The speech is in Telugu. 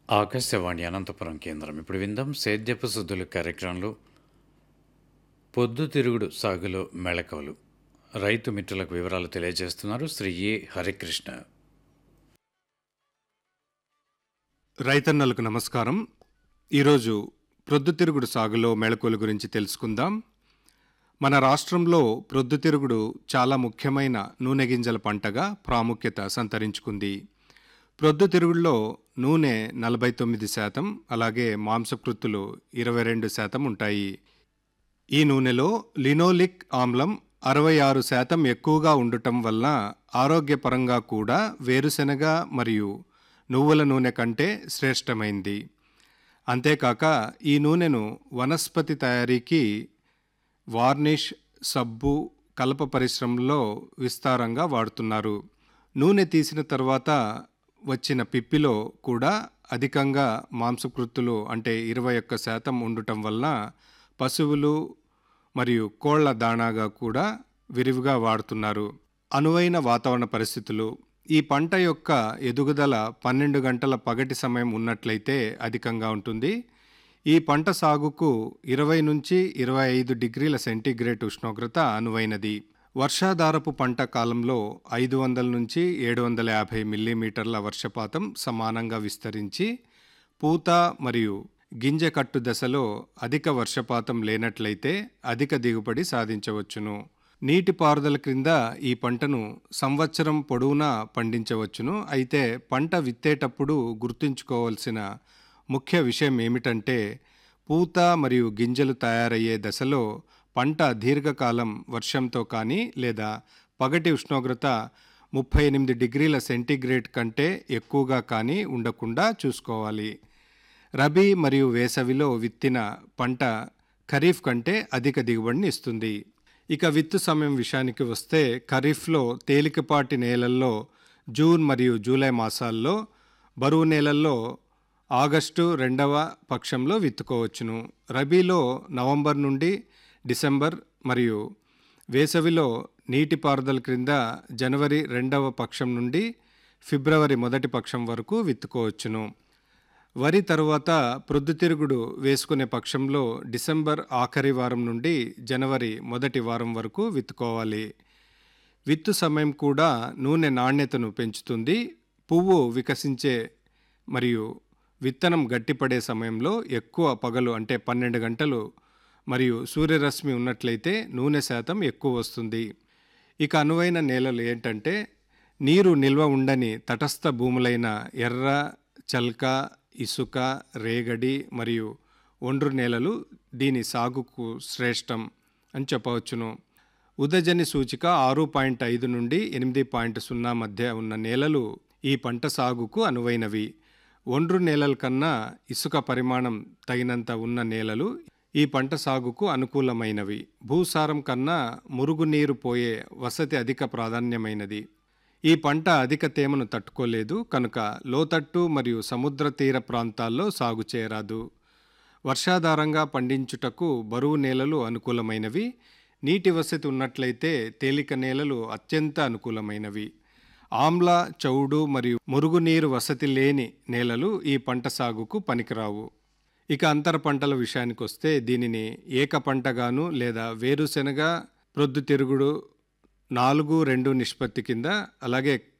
ఆకాశవాణి అనంతపురం కేంద్రం ఇప్పుడు విందాం సేద్యపు సుద్దుల కార్యక్రమంలో పొద్దుతిరుగుడు సాగులో మెళకువలు రైతు మిత్రులకు వివరాలు తెలియజేస్తున్నారు శ్రీ ఏ హరికృష్ణ రైతన్నలకు నమస్కారం ఈరోజు ప్రొద్దుతిరుగుడు సాగులో మెళకువల గురించి తెలుసుకుందాం మన రాష్ట్రంలో ప్రొద్దుతిరుగుడు చాలా ముఖ్యమైన నూనె గింజల పంటగా ప్రాముఖ్యత సంతరించుకుంది ప్రొద్దుతిరుగుడులో నూనె నలభై తొమ్మిది శాతం అలాగే మాంసకృత్తులు ఇరవై రెండు శాతం ఉంటాయి ఈ నూనెలో లినోలిక్ ఆమ్లం అరవై ఆరు శాతం ఎక్కువగా ఉండటం వల్ల ఆరోగ్యపరంగా కూడా వేరుశెనగ మరియు నువ్వుల నూనె కంటే శ్రేష్టమైంది అంతేకాక ఈ నూనెను వనస్పతి తయారీకి వార్నిష్ సబ్బు కలప పరిశ్రమలో విస్తారంగా వాడుతున్నారు నూనె తీసిన తర్వాత వచ్చిన పిప్పిలో కూడా అధికంగా మాంసకృత్తులు అంటే ఇరవై ఒక్క శాతం ఉండటం వల్ల పశువులు మరియు కోళ్ల దాణాగా కూడా విరివిగా వాడుతున్నారు అనువైన వాతావరణ పరిస్థితులు ఈ పంట యొక్క ఎదుగుదల పన్నెండు గంటల పగటి సమయం ఉన్నట్లయితే అధికంగా ఉంటుంది ఈ పంట సాగుకు ఇరవై నుంచి ఇరవై ఐదు డిగ్రీల సెంటీగ్రేడ్ ఉష్ణోగ్రత అనువైనది వర్షాధారపు పంట కాలంలో ఐదు వందల నుంచి ఏడు వందల యాభై మిల్లీమీటర్ల వర్షపాతం సమానంగా విస్తరించి పూత మరియు గింజ కట్టు దశలో అధిక వర్షపాతం లేనట్లయితే అధిక దిగుబడి సాధించవచ్చును నీటిపారుదల క్రింద ఈ పంటను సంవత్సరం పొడవునా పండించవచ్చును అయితే పంట విత్తేటప్పుడు గుర్తుంచుకోవాల్సిన ముఖ్య విషయం ఏమిటంటే పూత మరియు గింజలు తయారయ్యే దశలో పంట దీర్ఘకాలం వర్షంతో కానీ లేదా పగటి ఉష్ణోగ్రత ముప్పై ఎనిమిది డిగ్రీల సెంటీగ్రేడ్ కంటే ఎక్కువగా కానీ ఉండకుండా చూసుకోవాలి రబీ మరియు వేసవిలో విత్తిన పంట ఖరీఫ్ కంటే అధిక దిగుబడిని ఇస్తుంది ఇక విత్తు సమయం విషయానికి వస్తే ఖరీఫ్లో తేలికపాటి నేలల్లో జూన్ మరియు జూలై మాసాల్లో బరువు నేలల్లో ఆగస్టు రెండవ పక్షంలో విత్తుకోవచ్చును రబీలో నవంబర్ నుండి డిసెంబర్ మరియు వేసవిలో నీటిపారుదల క్రింద జనవరి రెండవ పక్షం నుండి ఫిబ్రవరి మొదటి పక్షం వరకు విత్తుకోవచ్చును వరి తరువాత ప్రొద్దుతిరుగుడు వేసుకునే పక్షంలో డిసెంబర్ ఆఖరి వారం నుండి జనవరి మొదటి వారం వరకు విత్తుకోవాలి విత్తు సమయం కూడా నూనె నాణ్యతను పెంచుతుంది పువ్వు వికసించే మరియు విత్తనం గట్టిపడే సమయంలో ఎక్కువ పగలు అంటే పన్నెండు గంటలు మరియు సూర్యరశ్మి ఉన్నట్లయితే నూనె శాతం ఎక్కువ వస్తుంది ఇక అనువైన నేలలు ఏంటంటే నీరు నిల్వ ఉండని తటస్థ భూములైన ఎర్ర చల్క ఇసుక రేగడి మరియు ఒండ్రు నేలలు దీని సాగుకు శ్రేష్టం అని చెప్పవచ్చును ఉదజని సూచిక ఆరు పాయింట్ ఐదు నుండి ఎనిమిది పాయింట్ సున్నా మధ్య ఉన్న నేలలు ఈ పంట సాగుకు అనువైనవి ఒండ్రు నేలల కన్నా ఇసుక పరిమాణం తగినంత ఉన్న నేలలు ఈ పంట సాగుకు అనుకూలమైనవి భూసారం కన్నా మురుగునీరు పోయే వసతి అధిక ప్రాధాన్యమైనది ఈ పంట అధిక తేమను తట్టుకోలేదు కనుక లోతట్టు మరియు సముద్ర తీర ప్రాంతాల్లో సాగు చేయరాదు వర్షాధారంగా పండించుటకు బరువు నేలలు అనుకూలమైనవి నీటి వసతి ఉన్నట్లయితే తేలిక నేలలు అత్యంత అనుకూలమైనవి ఆమ్ల చౌడు మరియు మురుగునీరు వసతి లేని నేలలు ఈ పంట సాగుకు పనికిరావు ఇక అంతర పంటల విషయానికి వస్తే దీనిని ఏక పంటగాను లేదా వేరుశెనగ ప్రొద్దుతిరుగుడు నాలుగు రెండు నిష్పత్తి కింద అలాగే